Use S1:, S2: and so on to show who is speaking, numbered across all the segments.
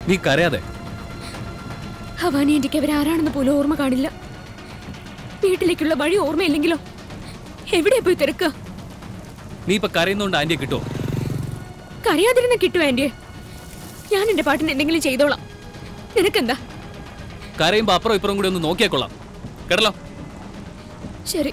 S1: നീ കരയാതെ
S2: ഭവാനി എനിക്ക് അവരാരാണെന്ന് പോലും ഓർമ്മ കാണില്ല വീട്ടിലേക്കുള്ള വഴി ഓർമ്മയില്ലെങ്കിലോ എവിടെ പോയി തിരക്കുക
S1: നീ ഇപ്പൊ കരയുന്നോണ്ട് ആന്റിയെ കിട്ടുമോ
S2: കരയാതിരുന്ന കിട്ടും ആന്റിയെ ഞാൻ എന്റെ പാട്ടിന് എന്തെങ്കിലും ചെയ്തോളാം നിനക്കെന്താ
S1: കരയുമ്പോ അപ്പുറം ഇപ്പുറം കൂടി ഒന്ന് നോക്കിയാ കൊള്ളാം കേട്ടല്ലോ
S2: ശരി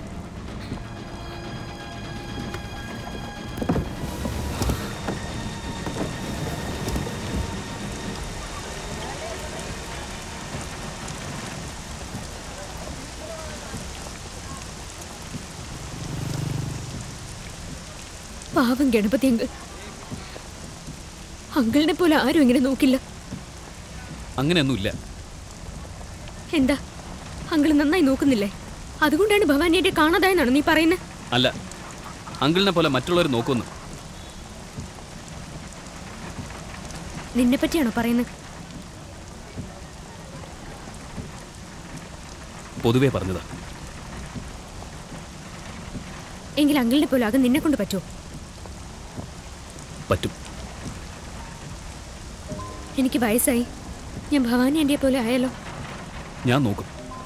S2: പാവം ഗണപതി അങ്കിൾ അങ്കിളിനെ പോലെ ആരും ഇങ്ങനെ നോക്കില്ല
S1: അങ്ങനെയൊന്നുമില്ല
S2: എന്താ അങ്കിൾ നന്നായി നോക്കുന്നില്ലേ അതുകൊണ്ടാണ് ഭവാനിയെ കാണാതായെന്നാണ് നീ പറയുന്നത്
S1: അല്ല അങ്കിളിനെ പോലെ മറ്റുള്ളവർ നോക്കുന്നു
S2: നിന്നെ പറ്റിയാണോ പറയുന്നത്
S1: പൊതുവേ പറഞ്ഞതാ
S2: എങ്കിൽ അങ്കിളിനെ പോലെ ആകാൻ നിന്നെ കൊണ്ട് പറ്റുമോ
S1: പറ്റും
S2: എനിക്ക് വയസ്സായി ഞാൻ ഭവാനി ആന്റിയെ പോലെ ആയാലോ
S1: ഞാൻ നോക്കും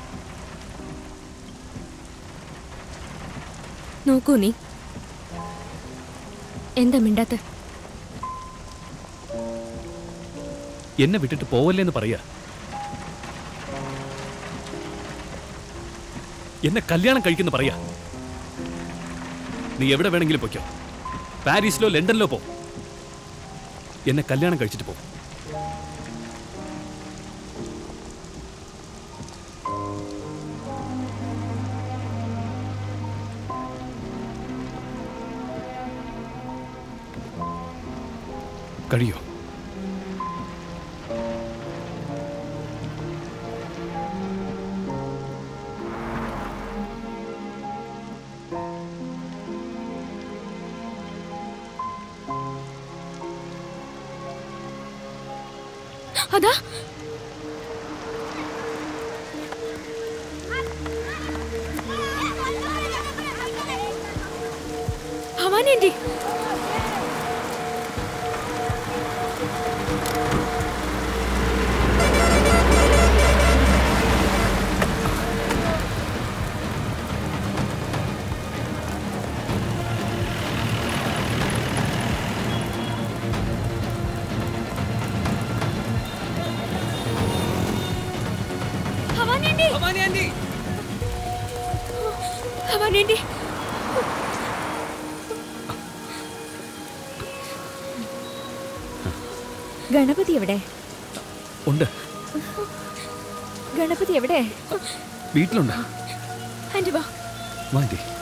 S2: നോക്കൂ നീ എന്താ മിണ്ടാത്ത
S1: എന്നെ വിട്ടിട്ട് പോവല്ലേന്ന് പറയാ എന്നെ കല്യാണം കഴിക്കുന്ന പറയാ നീ എവിടെ വേണമെങ്കിലും പൊയ്ക്കോ പാരീസിലോ ലണ്ടനിലോ പോ എന്നെ കല്യാണം കഴിച്ചിട്ട് പോ കഴിയോ
S2: അതാ Bhavani aunty Bhavani aunty Bhavani aunty
S3: Ganapathi എവിടെ
S1: ഉണ്ട്
S3: ഗണപതി എവിടെ
S1: വീട്ടിലുണ്ട്
S2: ആന്റി വാ
S1: വാ ആന്റി